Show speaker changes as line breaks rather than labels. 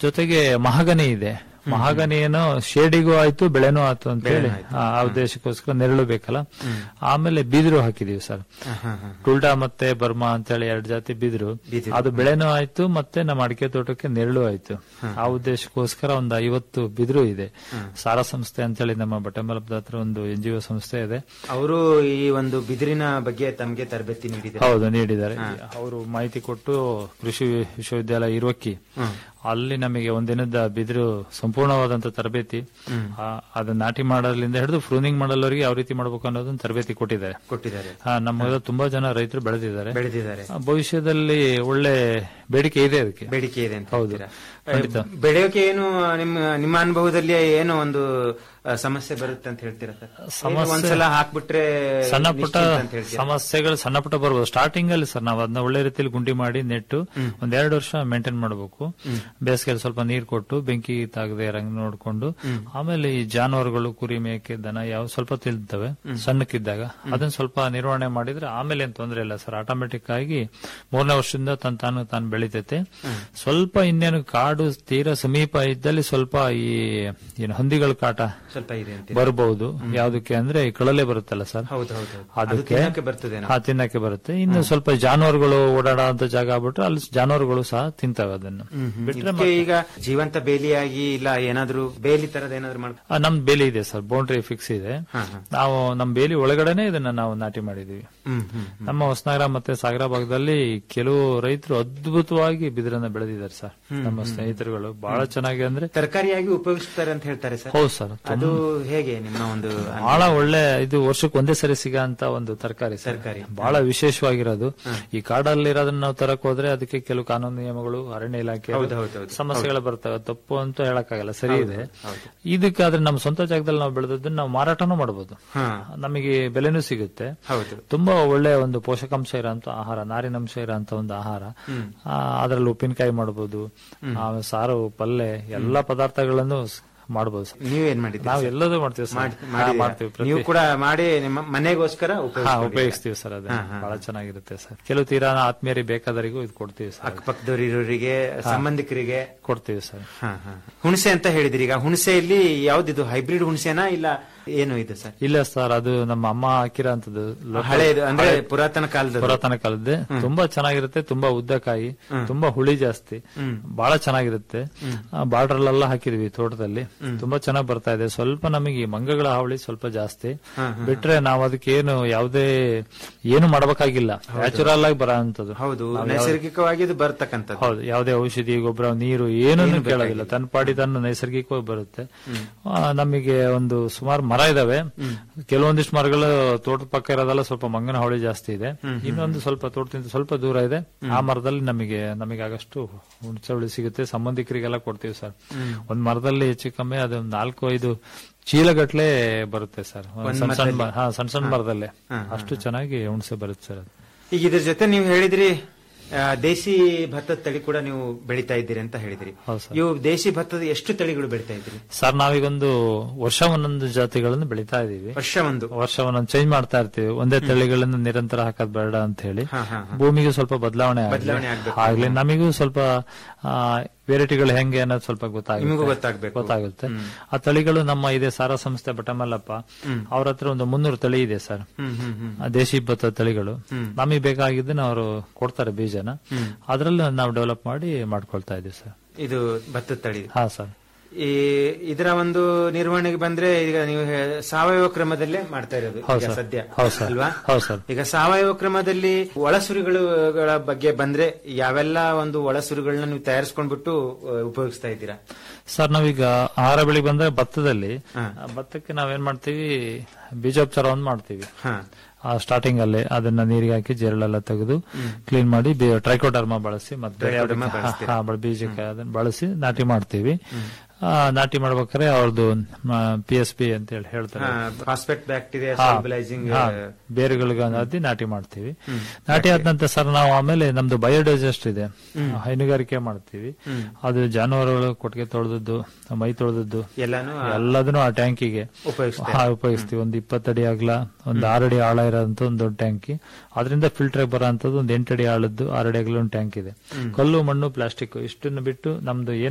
ಜೊತೆಗೆ ಮಹಾಗನಿ ಇದೆ ಮಹಾಗನಿ ಏನೋ ಶೇಡಿಗೂ ಆಯ್ತು ಬೆಳೆನೂ ಆಯ್ತು ಅಂತ ಹೇಳಿ ಆ ಆ ಉದ್ದೇಶಕ್ಕೋಸ್ಕರ ನೆರಳು ಬೇಕಲ್ಲ ಆಮೇಲೆ ಬಿದಿರು ಹಾಕಿದೀವಿ ಸರ್ ಟುಲ್ಡಾ ಮತ್ತೆ ಬರ್ಮಾ ಅಂತ ಹೇಳಿ ಎರಡು ಜಾತಿ ಬಿದಿರು ಅದು ಬೆಳೆನೂ ಆಯ್ತು ಮತ್ತೆ ನಮ್ಮ ಅಡಿಕೆ ತೋಟಕ್ಕೆ ನೆರಳು ಆಯ್ತು ಆ ಉದ್ದೇಶಕ್ಕೋಸ್ಕರ ಒಂದು ಐವತ್ತು ಬಿದಿರು ಇದೆ ಸಾರಾ ಸಂಸ್ಥೆ ಅಂತ ಹೇಳಿ ನಮ್ಮ ಬಟ್ಟೆಮಲಪದ ಹತ್ರ ಒಂದು ಎನ್ ಜಿ ಒ ಸಂಸ್ಥೆ ಇದೆ
ಅವರು ಈ ಒಂದು ಬಿದಿರಿನ ಬಗ್ಗೆ ತಮಗೆ ತರಬೇತಿ ನೀಡಿದ್ದಾರೆ
ಹೌದು ನೀಡಿದ್ದಾರೆ ಅವರು ಮಾಹಿತಿ ಕೊಟ್ಟು ಕೃಷಿ ವಿಶ್ವವಿದ್ಯಾಲಯ ಇರುವಕ್ಕಿ ಅಲ್ಲಿ ನಮಗೆ ಒಂದಿನದ ಬಿದಿರು ಸಂಪೂರ್ಣವಾದಂತ ತರಬೇತಿ ಆ, ಅದನ್ನ ನಾಟಿ ಮಾಡಲಿಂದ ಹಿಡಿದು ಫ್ರೂನಿಂಗ್ ಮಾಡಲ್ವರೆಗೆ ಯಾವ ರೀತಿ ಮಾಡಬೇಕು ಅನ್ನೋದನ್ನ ತರಬೇತಿ ಕೊಟ್ಟಿದ್ದಾರೆ
ಕೊಟ್ಟಿದ್ದಾರೆ
ಆ, ನಮ್ಮ ತುಂಬಾ ಜನ ರೈತರು ಬೆಳೆದಿದ್ದಾರೆ
ಬೆಳೆದಿದ್ದಾರೆ
ಆ, ಭವಿಷ್ಯದಲ್ಲಿ ಒಳ್ಳೆ ಬೇಡಿಕೆ ಇದೆ ಅದಕ್ಕೆ
ಬೇಡಿಕೆ ಇದೆ ಅಂತ
ಹೌದು
ಹೇಳ್ತೀರಾ?
ಖಂಡಿತ.
ಬೆಳೆಯೋಕೆ ಏನು ನಿಮ್ಮ ನಿಮ್ಮ ಅನುಭವದಲ್ಲಿ ಏನೋ ಒಂದು ಆ, ಸಮಸ್ಯೆ ಬರುತ್ತೆ ಅಂತ ಹೇಳ್ತೀರಾ ಸರ್
ಸಮಸ್ಯೆ-
ಒಂದ್ಸಲ ಹಾಕ್ಬಿಟ್ರೆ
ಸಣ್ಣ ಪುಟ್ಟ
ನಿಶ್ಚಿಂತ ಅಂತ ಹೇಳ್ತೀರಾ
ಸಮಸ್ಯೆಗಳು ಸಣ್ಣ ಪುಟ್ಟ ಬರ್ಬೋದು ಸ್ಟಾರ್ಟಿಂಗ್ ಅಲ್ಲಿ ಸರ್ ನಾವು ಅದನ್ನ ಒಳ್ಳೆ ರೀತಿಯಲ್ಲಿ ಗುಂಡಿ ಮಾಡಿ ನೆಟ್ಟು ಒಂದ್ ಎರಡು ವರ್ಷ ಮೇಂಟೈನ್ ಮಾಡಬೇಕು ಬೇಸಿಗೆಯಲ್ಲಿ ಸ್ವಲ್ಪ ನೀರು ಕೊಟ್ಟು ಬೆಂಕಿ ತಾಗದೆ ಇರಂಗ್ ನೋಡ್ಕೊಂಡು ಆಮೇಲೆ ಈ ಜಾನುವಾರುಗಳು ಕುರಿ ಮೇಕೆ ದನ ಯಾವ ಸ್ವಲ್ಪ ತಿಳ್ತವೆ ಸಣ್ಣಕ್ಕಿದ್ದಾಗ ಅದನ್ನ ಸ್ವಲ್ಪ ನಿರ್ವಹಣೆ ಮಾಡಿದ್ರೆ ಆಮೇಲೆ ಏನ್ ತೊಂದರೆ ಇಲ್ಲ ಸರ್ ಆಟೋಮೆಟಿಕ್ ಆಗಿ ಮೂರನೇ ವರ್ಷದಿಂದ ತನ್ ತಾನು ತಾನು ಬೆಳಿತೈತೆ ಸ್ವಲ್ಪ ಇನ್ನೇನು ಕಾಡು ತೀರಾ ಸಮೀಪ ಇದ್ದಲ್ಲಿ ಸ್ವಲ್ಪ ಈ ಏನು ಹಂದಿಗಳ ಕಾಟ
ಸ್ವಲ್ಪ ಇದೆ ಅಂತ
ಬರಬಹುದು ಯಾವ್ದಕ್ಕೆ ಅಂದ್ರೆ ಈ ಕಳಲೆ ಬರುತ್ತಲ್ಲ ಸರ್
ಹೌದು ಹೌದು ಹೌದು. ಅದು
ಅದಕ್ಕೆ
ತಿನ್ನಕ್ಕೆ ಬರ್ತದೇನೋ
ಹಾ ತಿನ್ನಕ್ಕೆ ಬರುತ್ತೆ ಇನ್ನು ಸ್ವಲ್ಪ ಜಾನುವಾರುಗಳು ಓಡಾಡೋ ಜಾಗ ಆಗ್ಬಿಟ್ರೆ ಅಲ್ಲಿ ಜಾನುವಾರುಗಳು ಸಹ ತಿಂತವೆ ಅದನ್ನು ಬಿಟ್ರೆ
ಇದಕ್ಕೆ ಈಗ ಜೀವಂತ ಬೇಲಿಯಾಗಿ ಇಲ್ಲ ಏನಾದ್ರೂ ಬೇಲಿ ತರದ ಏನಾದ್ರು ಮಾಡ್
ಆ, ನಮ್ ಬೇಲಿ ಇದೆ ಸರ್ ಬೌಂಡ್ರಿ ಫಿಕ್ಸ್ ಇದೆ ನಾವು ನಮ್ ಬೇಲಿ ಒಳಗಡೆನೆ ಇದನ್ನ ನಾವು ನಾಟಿ ಮಾಡಿದೀವಿ
ಹ್ಮ್ ಹ್ಮ್
ನಮ್ಮ ಹೊಸನಗರ ಮತ್ತೆ ಸಾಗರ ಭಾಗದಲ್ಲಿ ಕೆಲವು ರೈತರು ಅದ್ಭುತವಾಗಿ ಬಿದಿರನ್ನ ಬೆಳೆದಿದ್ದಾರೆ ಸರ್ ನಮ್ಮ ಸ್ನೇಹಿತರುಗಳು ಬಹಳ ಚೆನ್ನಾಗಿ ಅಂದ್ರೆ
ತರಕಾರಿಯಾಗಿ ಉಪಯೋಗಿಸ್ತಾರೆ ಅಂತ ಹೇಳ್ತಾರೆ ಸರ್
ಹೌದು ಸರ್
ಅದು ಹೇಗೆ ನಿಮ್ಮ ಒಂದು
ಬಹಳ ಒಳ್ಳೆ ಇದು ವರ್ಷಕ್ಕೆ ಒಂದೇ ಸರಿ ಸಿಗಂತ ಒಂದು ತರಕಾರಿ
ತರಕಾರಿ
ಬಹಳ ವಿಶೇಷವಾಗಿರೋದು ಈ ಕಾಡಲ್ಲಿ ಇರೋದನ್ನ ನಾವು ತರಕ್ ಹೋದ್ರೆ ಅದಕ್ಕೆ ಕೆಲವು ಕಾನೂನು ನಿಯಮಗಳು ಅರಣ್ಯ ಇಲಾಖೆ
ಹೌದು, ಹೌದು, ಹೌದು.
ಸಮಸ್ಯೆಗಳು ಬರ್ತವೆ ತಪ್ಪು ಅಂತ ಹೇಳಕ್ಕಾಗಲ್ಲ ಸರಿ ಇದೆ ಇದಕ್ಕಾದ್ರೆ ನಮ್ಮ ಸ್ವಂತ ಜಾಗದಲ್ಲಿ ನಾವು ಬೆಳೆದದ್ದನ್ನ ನಾವು ಮಾರಾಟನೂ ಮಾಡಬಹುದು
ಹಾ
ನಮಗೆ ಬೆಲೆನೂ ಸಿಗುತ್ತೆ
ಹೌದು
ತುಂಬಾ ಒಳ್ಳೆ ಒಂದು ಪೋಷಕಾಂಶ ಇರೋಂತ ಆಹಾರ ನಾರಿನಂಶ ಇರೋಂತ ಒಂದು ಆಹಾರ ಆ, ಅದ್ರಲ್ಲಿ ಉಪ್ಪಿನಕಾಯಿ ಮಾಡಬಹುದು ಆಮೇಲೆ ಸಾರು ಪಲ್ಯ ಎಲ್ಲಾ ಪದಾರ್ಥಗಳನ್ನು ಸ್- ಮಾಡಬಹುದು ಸರ್.
ನೀವೇನ್ ಮಾಡಿದ್ರಿ
ನಾವು ಎಲ್ಲದೂ ಮಾಡ್ತೀವಿ ಸರ್
ಮಾಡ್-
ಹಾ,
ಮಾಡಿದ್ದೀರಾ?
ಮಾಡ್ತೀವಿ ಪ್ರತಿ-
ನೀವು ಕೂಡ ಮಾಡಿ ನಿಮ್ಮ ಮನೆಗೋಸ್ಕರ
ಹಾ
ಉಪಯೋಗಿಸ್ಕೊಂಡಿದ್ದೀರಾ?
ಉಪಯೋಗಿಸ್ತೀವಿ ಸರ್ ಅದು ಬಹಳ ಚೆನ್ನಾಗಿರುತ್ತೆ ಸರ್ ಕೆಲವು ತೀರಾ ಆತ್ಮೀಯರಿಗೆ ಬೇಕಾದವರಿಗೂ ಇದು ಕೊಡ್ತೀವಿ ಸರ್
ಅಕ್ಕಪಕ್ಕದವರಿರೋರಿಗೆ ಸಂಬಂಧಿಕರಿಗೆ
ಕೊಡ್ತೀವಿ ಸರ್
ಹಾ, ಹಾ. ಹುಣಸೆ ಅಂತ ಹೇಳಿದ್ರಿ ಈಗ ಹುಣಸೆಯಲ್ಲಿ ಯಾವ್ದಿದು ಹೈಬ್ರಿಡ್ ಹುಣಸೆನಾ ಇಲ್ಲ ಏನು ಇದು ಸರ್
ಇಲ್ಲ ಸರ್ ಅದು ನಮ್ಮ ಅಮ್ಮ ಹಾಕಿರೋ ಅಂತದ್ದು
ಹಳೇದು ಅಂದ್ರೆ ಪುರಾತನ ಕಾಲದ
ಪುರಾತನ ಕಾಲದ್ದೇ ತುಂಬಾ ಚೆನ್ನಾಗಿರುತ್ತೆ ತುಂಬಾ ಉದ್ದಕಾಯಿ ತುಂಬಾ ಹುಳಿ ಜಾಸ್ತಿ ಬಹಳ ಚೆನ್ನಾಗಿರುತ್ತೆ ಬಾರ್ಡರ್ ಅಲ್ಲೆಲ್ಲ ಹಾಕಿದ್ವಿ ತೋಟದಲ್ಲಿ ತುಂಬಾ ಚೆನ್ನಾಗಿ ಬರ್ತಾ ಇದೆ ಸ್ವಲ್ಪ ನಮಗೆ ಈ ಮಂಗಗಳ ಹಾವಳಿ ಸ್ವಲ್ಪ ಜಾಸ್ತಿ ಬಿಟ್ರೆ ನಾವು ಅದಕ್ಕೆ ಏನು ಯಾವುದೇ ಏನು ಮಾಡಬೇಕಾಗಿಲ್ಲ ನ್ಯಾಚುರಲ್ ಆಗಿ ಬರೋ ಅಂತದ್ದು
ಹೌದು ನೈಸರ್ಗಿಕವಾಗಿ ಇದು ಬರ್ತಕ್ಕಂಥದ್ದು
ಹೌದು ಯಾವುದೇ ಔಷಧಿ ಗೊಬ್ಬರ ನೀರು ಏನನ್ನು ಕೇಳೋದಿಲ್ಲ ತನ್ನ ಪಾಡಿ ತನ್ನ ನೈಸರ್ಗಿಕವಾಗಿ ಬರುತ್ತೆ ಆ, ನಮಗೆ ಒಂದು ಸುಮಾರು ಮರ ಇದಾವೆ ಕೆಲವೊಂದಿಷ್ಟು ಮರಗಳು ತೋಟದ ಪಕ್ಕ ಇರೋದೆಲ್ಲ ಸ್ವಲ್ಪ ಮಂಗನ ಹಾವಳಿ ಜಾಸ್ತಿ ಇದೆ ಇನ್ನೊಂದು ಸ್ವಲ್ಪ ತೋಟದಿಂದ ಸ್ವಲ್ಪ ದೂರ ಇದೆ ಆ ಮರದಲ್ಲಿ ನಮಗೆ ನಮಗೆ ಆಗಷ್ಟು ಹುಣಸೆ ಹುಳಿ ಸಿಗುತ್ತೆ ಸಂಬಂಧಿಕರಿಗೆಲ್ಲ ಕೊಡ್ತೀವಿ ಸರ್ ಒಂದ್ ಮರದಲ್ಲಿ ಹೆಚ್ಚು ಕಮ್ಮಿ ಅದು ಒಂದ್ ನಾಲ್ಕು ಐದು ಚೀಲಗಟ್ಲೆ ಬರುತ್ತೆ ಸರ್ ಒಂದ್ ಸಣ್ಣ ಸಣ್ಣ ಮ- ಹಾ ಸಣ್ಣ ಸಣ್ಣ ಮರದಲ್ಲೇ ಅಷ್ಟು ಚೆನ್ನಾಗಿ ಹುಣಸೆ ಬರುತ್ತೆ ಸರ್ ಅದು
ಈಗ ಇದ್ರ ಜೊತೆ ನೀವು ಹೇಳಿದ್ರಿ ಆ, ದೇಸಿ ಭತ್ತದ ತಳಿ ಕೂಡ ನೀವು ಬೆಳಿತಾ ಇದ್ದೀರಿ ಅಂತ ಹೇಳಿದ್ರಿ
ಹೌದು ಸರ್.
ಇವು ದೇಸಿ ಭತ್ತದ ಎಷ್ಟು ತಳಿಗಳು ಬೆಳಿತಾ ಇದ್ದೀರಿ
ಸರ್ ನಾವೀಗೊಂದು ವರ್ಷ ಒಂದೊಂದು ಜಾತಿಗಳನ್ನು ಬೆಳಿತಾ ಇದೀವಿ
ವರ್ಷ ಒಂದು
ವರ್ಷ ಒಂದೊಂದು ಚೇಂಜ್ ಮಾಡ್ತಾ ಇರ್ತೀವಿ ಒಂದೇ ತಳಿಗಳನ್ನು ನಿರಂತರ ಹಾಕೋದ್ ಬೇಡ ಅಂತ ಹೇಳಿ
ಹಾ, ಹಾ,
ಭೂಮಿಗೆ ಸ್ವಲ್ಪ ಬದಲಾವಣೆ
ಬದಲಾವಣೆ ಆಗ್ಬೇಕು.
ಆಗ್ಲಿ ನಮಿಗೂ ಸ್ವಲ್ಪ ವೆರೈಟಿಗಳು ಹೆಂಗೆ ಅನ್ನೋದು ಸ್ವಲ್ಪ
ನಿಮಗೂ
ಗೊತ್ತಾಗುತ್ತೆ
ಗೊತ್ತಾಗ್ಬೇಕು
ಗೊತ್ತಾಗುತ್ತೆ ಆ ತಳಿಗಳು ನಮ್ಮ ಇದೆ ಸಾರಾ ಸಂಸ್ಥೆ ಬಟಮಲ್ಲಪ್ಪ ಅವ್ರ ಹತ್ರ ಒಂದು ಮುನ್ನೂರು ತಳಿ ಇದೆ ಸರ್
ಹ್ಮ್ ಹ್ಮ್ ಹ್ಮ್
ಆ ದೇಶಿ ಭತ್ತ ತಳಿಗಳು ನಮಗೆ ಬೇಕಾಗಿದ್ದನ್ನ ಅವರು ಕೊಡ್ತಾರೆ ಬೀಜನ ಅದ್ರಲ್ಲಿ ನಾವು ಡೆವಲಪ್ ಮಾಡಿ ಮಾಡ್ಕೊಳ್ತಾ ಇದೀವಿ ಸರ್
ಇದು ಭತ್ತದ ತಳಿ
ಹಾ ಸರ್
ಈ ಇದರ ಒಂದು ನಿರ್ವಹಣೆಗೆ ಬಂದ್ರೆ ಈಗ ನೀವು ಹೇ- ಸಾವಯವ ಕ್ರಮದಲ್ಲೇ ಮಾಡ್ತಾ ಇರೋದು
ಹೌದು
ಈಗ
ಸರ್.
ಸದ್ಯ
ಹೌದು ಸರ್.
ಅಲ್ವಾ
ಹೌದು ಸರ್.
ಈಗ ಸಾವಯವ ಕ್ರಮದಲ್ಲಿ ಒಳಸುರಿಗಳ ಬಗ್ಗೆ ಬಂದ್ರೆ ಯಾವೆಲ್ಲ ಒಂದು ಒಳಸುರಿಗಳನ್ನ ನೀವು ತಯಾರಿಸ್ಕೊಂಡ್ಬಿಟ್ಟು ಆ, ಉಪಯೋಗಿಸ್ತಾ ಇದ್ದೀರಾ
ಸರ್ ನಾವೀಗ ಆಹಾರ ಬೆಳೆ ಬಂದ್ರೆ ಭತ್ತದಲ್ಲಿ ಆ, ಭತ್ತಕ್ಕೆ ನಾವೇನ್ ಮಾಡ್ತೀವಿ ಬೀಜೋಪಚಾರ ಒಂದು ಮಾಡ್ತೀವಿ
ಹಾ
ಸ್ಟಾರ್ಟಿಂಗ್ ಅಲ್ಲಿ ಅದನ್ನ ನೀರಿಗೆ ಹಾಕಿ ಜೇರಳೆಲ್ಲ ತೆಗೆದು ಕ್ಲೀನ್ ಮಾಡಿ ಟ್ರೈಕೋಡರ್ಮಾ ಬಳಸಿ ಮತ್ತೆ
ಟ್ರೈಕೋಡರ್ಮಾ
ಯಾವ್ದಕ್ಕೆ-
ಬಳಸ್ತೀರಾ?
ಹಾ, ಬ- ಬೀಜಕ್ಕೆ ಅದನ್ನ ಬಳಸಿ ನಾಟಿ ಮಾಡ್ತೀವಿ ಆ, ನಾಟಿ ಮಾಡ್ಬೇಕಾದ್ರೆ ಅವ್ರದ್ದು ಪಿ ಎಸ್ ಪಿ ಅಂತ ಹೇಳಿ ಹೇಳ್ತಾರೆ
ಫಾಸ್ಫೇಟ್ ಬ್ಯಾಕ್ಟೀರಿಯಾ
ಹಾ,
ಸಾಲ್ಬಲೈಸಿಂಗ್
ಹಾ, ಬೇರುಗಳಿಗೆ ಅದ್ದಿ ನಾಟಿ ಮಾಡ್ತೀವಿ ನಾಟಿ ಆದ ನಂತರ ಸರ್ ನಾವು ಆಮೇಲೆ ನಮ್ದು ಬಯೋಡೈಜೆಸ್ಟ್ ಇದೆ ಹೈನುಗಾರಿಕೆ ಮಾಡ್ತೀವಿ ಅದು ಜಾನುವಾರುಗಳು ಕೊಟ್ಟಿಗೆ ತೊಳೆದದ್ದು ಮೈ ತೊಳೆದದ್ದು
ಎಲ್ಲಾನು
ಎಲ್ಲದನ್ನು ಆ ಟ್ಯಾಂಕಿಗೆ
ಉಪಯೋಗಿಸ್ತೀರಾ?
ಹಾ, ಉಪಯೋಗಿಸ್ತೀವಿ ಒಂದು ಇಪ್ಪತ್ತಡಿ ಅಗಲ ಒಂದು ಆರಡಿ ಆಳ ಇರೋಂತ ಒಂದು ದೊಡ್ಡ ಟ್ಯಾಂಕಿ ಅದರಿಂದ ಫಿಲ್ಟರ್ ಬರೋ ಅಂತದ್ದು ಒಂದು ಎಂಟಡಿ ಆಳದ್ದು ಆರಡಿ ಅಗಲ ಒಂದು ಟ್ಯಾಂಕ್ ಇದೆ ಕಲ್ಲು ಮಣ್ಣು ಪ್ಲಾಸ್ಟಿಕ್ ಇಷ್ಟನ್ನು ಬಿಟ್ಟು ನಮ್ದು ಏನ್